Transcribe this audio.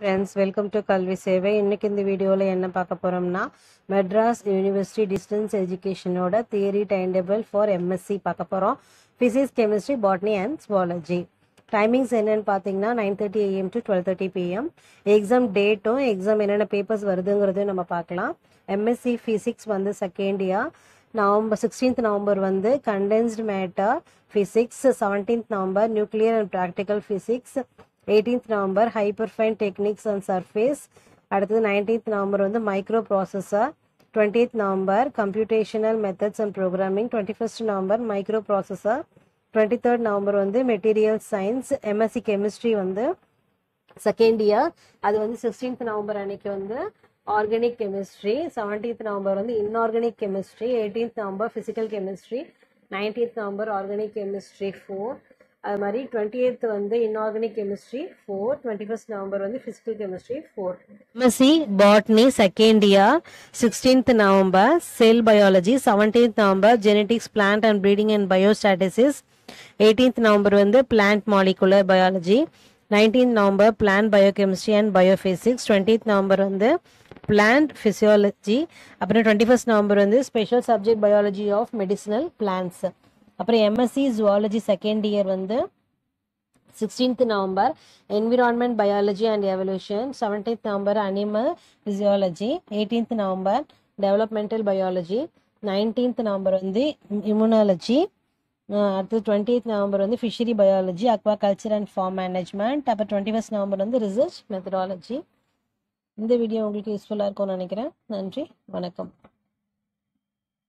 friends welcome to கல்வி சேவை இன்னைக்கு இந்த வீடியோவில் என்ன பார்க்க போகிறோம்னா மெட்ராஸ் யூனிவர்சிட்டி டிஸ்டன்ஸ் எஜுகேஷனோட theory time table for MSc பார்க்க போகிறோம் physics chemistry botany and zoology timings என்னன்னு பார்த்தீங்கன்னா nine thirty AM to twelve thirty PM exam டேட்டும் எக்ஸாம் என்னென்ன பேப்பர்ஸ் வருதுங்கிறதையும் நம்ம பார்க்கலாம் எம்எஸ்சி ஃபிசிக்ஸ் வந்து second year November sixteenth November வந்து condensed matter physics seventeenth November nuclear and practical physics eighteenth November hyperfine techniques and surface அடுத்தது nineteenth November வந்து microprocessor twentieth November computational methods and programming twenty first November microprocessor twenty third November வந்து material science MSc chemistry வந்து second year அது வந்து sixteenth November அன்னைக்கு வந்து organic chemistry seventeenth November வந்து inorganic chemistry eighteenth November physical chemistry nineteenth November organic chemistry four அது மாதிரி twenty eighth வந்து inorganic chemistry four twenty first November வந்து physical chemistry four MSc botany second year sixteenth November cell biology seventeenth November genetics plant and breeding and biostatistics eighteenth November வந்து plant molecular biology nineteenth November plant biochemistry and biophysics twentieth November வந்து plant physiology அப்புறம் twenty first November வந்து special subject biology of medicinal plants அப்புறம் MSc zoology second year வந்து sixteenth November environment biology and evolution seventeenth November animal physiology eighteenth November developmental biology nineteenth November வந்து immunology அடுத்து twenty November வந்து fishery biology aquaculture and farm management அப்புறம் twenty first November வந்து research methodology இந்த video உங்களுக்கு யூஸ்ஃபுல்லாக இருக்கும்னு நினைக்கிறேன் நன்றி வணக்கம்